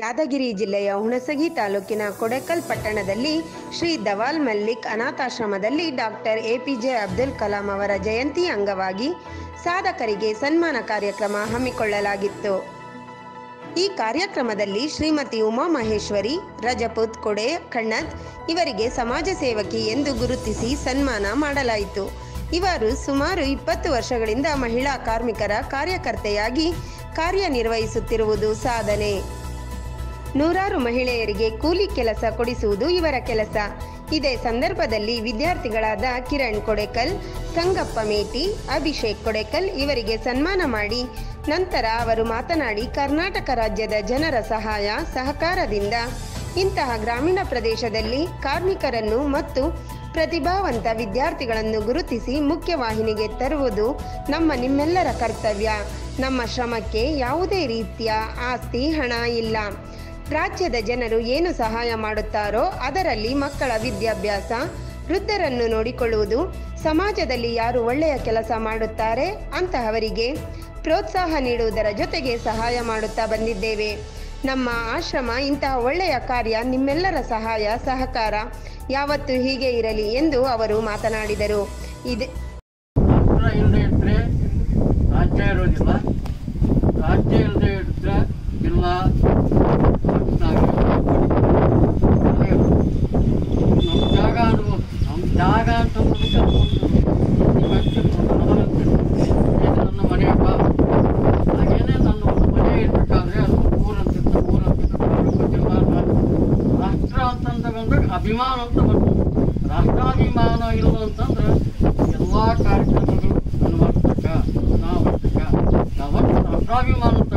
ಯಾದಗಿರಿ ಜಿಲ್ಲೆಯ ಹುಣಸಗಿ ತಾಲೂಕಿನ ಕೊಡೆಕಲ್ ಪಟ್ಟಣದಲ್ಲಿ ಶ್ರೀ ದವಾಲ್ ಮಲ್ಲಿಕ್ ಅನಾಥಾಶ್ರಮದಲ್ಲಿ ಡಾಕ್ಟರ್ ಎಪಿಜೆ ಅಬ್ದುಲ್ ಕಲಾಂ ಅವರ ಜಯಂತಿ ಅಂಗವಾಗಿ ಸಾಧಕರಿಗೆ ಸನ್ಮಾನ ಕಾರ್ಯಕ್ರಮ ಹಮ್ಮಿಕೊಳ್ಳಲಾಗಿತ್ತು ಈ ಕಾರ್ಯಕ್ರಮದಲ್ಲಿ ಶ್ರೀಮತಿ ಉಮಾ ಮಹೇಶ್ವರಿ ರಜಪೂತ್ ಕೊಡೆ ಕಣ್ಣತ್ ಇವರಿಗೆ ಸಮಾಜ ಸೇವಕಿ ಎಂದು ಗುರುತಿಸಿ ಸನ್ಮಾನ ಮಾಡಲಾಯಿತು ಇವರು ಸುಮಾರು ಇಪ್ಪತ್ತು ವರ್ಷಗಳಿಂದ ಮಹಿಳಾ ಕಾರ್ಮಿಕರ ಕಾರ್ಯಕರ್ತೆಯಾಗಿ ಕಾರ್ಯನಿರ್ವಹಿಸುತ್ತಿರುವುದು ಸಾಧನೆ ನೂರಾರು ಮಹಿಳೆಯರಿಗೆ ಕೂಲಿ ಕೆಲಸ ಕೊಡಿಸುವುದು ಇವರ ಕೆಲಸ ಇದೇ ಸಂದರ್ಭದಲ್ಲಿ ವಿದ್ಯಾರ್ಥಿಗಳಾದ ಕಿರಣ್ ಕೊಡೆಕಲ್ ಸಂಗಪ್ಪ ಮೇಟಿ ಅಭಿಷೇಕ್ ಕೊಡೆಕಲ್ ಇವರಿಗೆ ಸನ್ಮಾನ ಮಾಡಿ ನಂತರ ಅವರು ಮಾತನಾಡಿ ಕರ್ನಾಟಕ ರಾಜ್ಯದ ಜನರ ಸಹಾಯ ಸಹಕಾರದಿಂದ ಇಂತಹ ಗ್ರಾಮೀಣ ಪ್ರದೇಶದಲ್ಲಿ ಕಾರ್ಮಿಕರನ್ನು ಮತ್ತು ಪ್ರತಿಭಾವಂತ ವಿದ್ಯಾರ್ಥಿಗಳನ್ನು ಗುರುತಿಸಿ ಮುಖ್ಯವಾಹಿನಿಗೆ ತರುವುದು ನಮ್ಮ ನಿಮ್ಮೆಲ್ಲರ ಕರ್ತವ್ಯ ನಮ್ಮ ಶ್ರಮಕ್ಕೆ ಯಾವುದೇ ರೀತಿಯ ಆಸ್ತಿ ಹಣ ಇಲ್ಲ ರಾಜ್ಯದ ಜನರು ಏನು ಸಹಾಯ ಮಾಡುತ್ತಾರೋ ಅದರಲ್ಲಿ ಮಕ್ಕಳ ವಿದ್ಯಾಭ್ಯಾಸ ವೃದ್ಧರನ್ನು ನೋಡಿಕೊಳ್ಳುವುದು ಸಮಾಜದಲ್ಲಿ ಯಾರು ಒಳ್ಳೆಯ ಕೆಲಸ ಮಾಡುತ್ತಾರೆ ಅಂತಹವರಿಗೆ ಪ್ರೋತ್ಸಾಹ ನೀಡುವುದರ ಜೊತೆಗೆ ಸಹಾಯ ಮಾಡುತ್ತಾ ಬಂದಿದ್ದೇವೆ ನಮ್ಮ ಆಶ್ರಮ ಇಂತಹ ಒಳ್ಳೆಯ ಕಾರ್ಯ ನಿಮ್ಮೆಲ್ಲರ ಸಹಾಯ ಸಹಕಾರ ಯಾವತ್ತೂ ಹೀಗೆ ಇರಲಿ ಎಂದು ಅವರು ಮಾತನಾಡಿದರು ಇದೆ ರಾಷ್ಟ್ರ ಇಲ್ಲದೆ ಇದ್ದರೆ ರಾಜ್ಯ ಇರೋದಿಲ್ಲ ರಾಜ್ಯ ಇಲ್ಲದೆ ಇದ್ದರೆ ಜಿಲ್ಲಾ ನಮ್ಮ ಜಾಗ ಅನ್ನೋ ನಮ್ಮ ಜಾಗ ಅಂತಂದ್ರೆ ನನ್ನ ಮನೆಯಪ್ಪ ಹಾಗೇನೆ ನನ್ನ ಒಂದು ಮನೆ ಇರಬೇಕಾದ್ರೆ ಅದು ಊರಂತಿತ್ತು ಊರಂತಿತ್ತು ಜಿಲ್ಲಾ ರಾಷ್ಟ್ರ ಅಂತಂದ ಬಂದಾಗ ಅಭಿಮಾನ ಅಂತ ಬರ್ತದೆ ರಾಷ್ಟ್ರಾಭಿಮಾನ ಇಲ್ಲ ಅಂತಂದ್ರೆ ಎಲ್ಲ ಕಾರ್ಯಕ್ರಮಗಳು ಅನ್ವರ್ತಕ ಅನಾವರ್ತಕ ಯಾವತ್ತು ರಾಷ್ಟ್ರಾಭಿಮಾನ